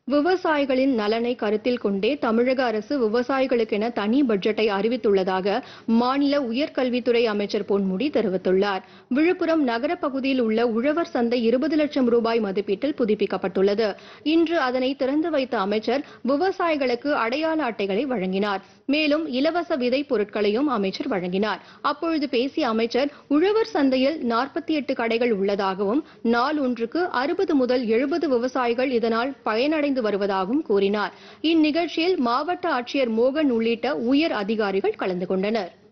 விவசாயிகளின் நலனை கருத்தில் கொண்டே தமிழக அரசு விவசாயிகளுக்கென தனி பட்ஜெட்டை அறிவித்துள்ளதாக மாநில உயர்கல்வித்துறை அமைச்சர் பொன்முடி தெரிவித்துள்ளார் விழுப்புரம் நகர பகுதியில் உள்ள உழவர் சந்தை இருபது லட்சம் ரூபாய் மதிப்பீட்டில் புதுப்பிக்கப்பட்டுள்ளது இன்று அதனை திறந்து வைத்த அமைச்சர் விவசாயிகளுக்கு அடையாள அட்டைகளை வழங்கினார் மேலும் இலவச விதை பொருட்களையும் அமைச்சர் வழங்கினார் அப்பொழுது பேசிய அமைச்சர் உழவர் சந்தையில் நாற்பத்தி எட்டு கடைகள் உள்ளதாகவும் நாள் ஒன்றுக்கு அறுபது முதல் எழுபது விவசாயிகள் இதனால் பயனடைந்து வருவதாகவும் கூறினார் இந்நிகழ்ச்சியில் மாவட்ட ஆட்சியர் மோகன் உள்ளிட்ட உயர் அதிகாரிகள் கலந்து கொண்டனர்